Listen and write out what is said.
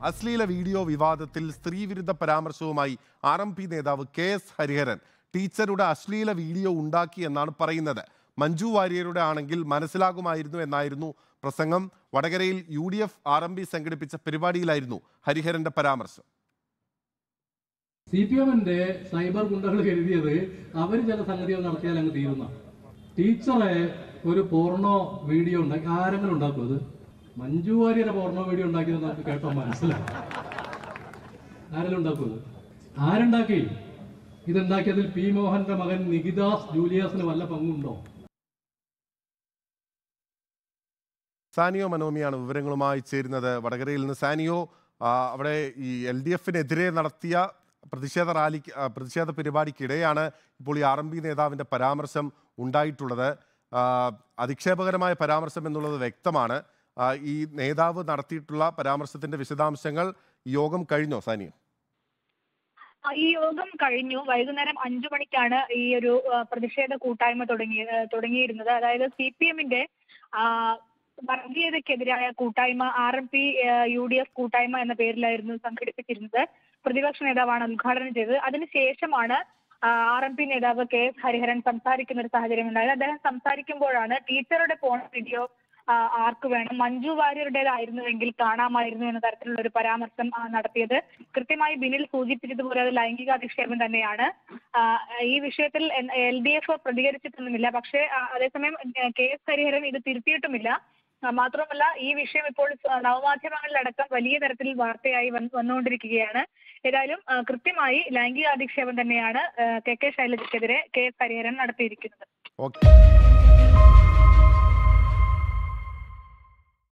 അശ്ലീല വീഡിയോ വിവാദത്തിൽ സ്ത്രീവിരുദ്ധ പരാമർശവുമായി ആർ എം പി നേതാവ് കെ എസ് ഹരിഹരൻ ടീച്ചറുടെ അശ്ലീല വീഡിയോ ഉണ്ടാക്കി എന്നാണ് പറയുന്നത് മഞ്ജു വാര്യരുടെ ആണെങ്കിൽ മനസ്സിലാകുമായിരുന്നു എന്നായിരുന്നു പ്രസംഗം വടകരയിൽ U D F R M P സംഘടിപ്പിച്ച പരിപാടിയിലായിരുന്നു ഹരിഹരന്റെ പരാമർശം സി പി എമ്മിന്റെ സൈബർ ഗുണ്ടകൾ കരുതിയത് അവർ ചില സംഗതികൾ നടത്തിയാൽ അങ്ങ് തീരുന്ന ടീച്ചറെ ഒരു പോർണോ വീഡിയോ ഉണ്ടാക്കി ആരെങ്കിലും ഉണ്ടാക്കും അത് മഞ്ജു വാര്യരെ പോർണോ വീഡിയോ ഉണ്ടാക്കിയത് നമുക്ക് കേട്ടോ മനസ്സിലായി ആരെങ്കിലും ഉണ്ടാക്കും അത് ആരുണ്ടാക്കി ഇതുണ്ടാക്കിയതിൽ പി മോഹന്റെ മകൻ നികിദാസ് ജൂലിയാസിന് വല്ല പങ്കുണ്ടോ സാനിയോ മനോമിയാണ് വിവരങ്ങളുമായി ചേരുന്നത് വടകരയിൽ നിന്ന് സാനിയോ ആ, അവിടെ ഈ എൽ ഡി എഫിനെതിരെ നടത്തിയ പ്രതിഷേധ റാലി ആ, പ്രതിഷേധ പരിപാടിക്കിടെയാണ് ഇപ്പോൾ ഈ ആർ എം പി നേതാവിൻ്റെ പരാമർശം ഉണ്ടായിട്ടുള്ളത് ആ, അധിക്ഷേപകരമായ പരാമർശം എന്നുള്ളത് വ്യക്തമാണ് ആ, ഈ നേതാവ് നടത്തിയിട്ടുള്ള പരാമർശത്തിന്റെ വിശദാംശങ്ങൾ ഈ യോഗം കഴിഞ്ഞോ സാനിയോ ആ, ഈ യോഗം കഴിഞ്ഞു വൈകുന്നേരം അഞ്ചു മണിക്കാണ് ഈ ഒരു ആ, പ്രതിഷേധ കൂട്ടായ്മ തുടങ്ങി ആ, തുടങ്ങിയിരുന്നത് അതായത് സി പി എമ്മിന്റെ വർഗീയതയ്ക്കെതിരായ കൂട്ടായ്മ R M P U D F കൂട്ടായ്മ എന്ന പേരിലായിരുന്നു സംഘടിപ്പിച്ചിരുന്നത് പ്രതിപക്ഷ നേതാവാണ് ഉദ്ഘാടനം ചെയ്തത് അതിനുശേഷമാണ് ആർ എം പി നേതാവ് കെ എസ് ഹരിഹരൻ സംസാരിക്കുന്ന ഒരു സാഹചര്യം ഉണ്ടായത് അദ്ദേഹം സംസാരിക്കുമ്പോഴാണ് ടീച്ചറുടെ ഫോൺ വീഡിയോ ആ, ആർക്ക് വേണം മഞ്ജു വാര്യരുടേതായിരുന്നുവെങ്കിൽ കാണാമായിരുന്നു എന്ന തരത്തിലുള്ള ഒരു പരാമർശം ആ, നടത്തിയത് കൃത്യമായി ബിനിൽ സൂചിപ്പിച്ചതുപോലെ അത് ലൈംഗിക അധിക്ഷേപം തന്നെയാണ് ആ, ഈ വിഷയത്തിൽ എൽ ഡി എഫ് പ്രതികരിച്ചിട്ടൊന്നുമില്ല പക്ഷേ ആ, അതേസമയം ഏ, കെ എസ് ഹരിഹരൻ ഇത് തിരുത്തിയിട്ടുമില്ല ആ, മാത്രമല്ല ഈ വിഷയം ഇപ്പോൾ സ- നവമാധ്യമങ്ങളിലടക്കം വലിയ തരത്തിൽ വാർത്തയായി വന്ന് വന്നുകൊണ്ടിരിക്കുകയാണ് ഏതായാലും ആ, കൃത്യമായി ലൈംഗിക അധിക്ഷേപം തന്നെയാണ് ആ, കെ കെ ശൈലജയ്ക്കെതിരെ കെ എസ് ഹരിഹരൻ നടത്തിയിരിക്കുന്നത് ഓക്കെ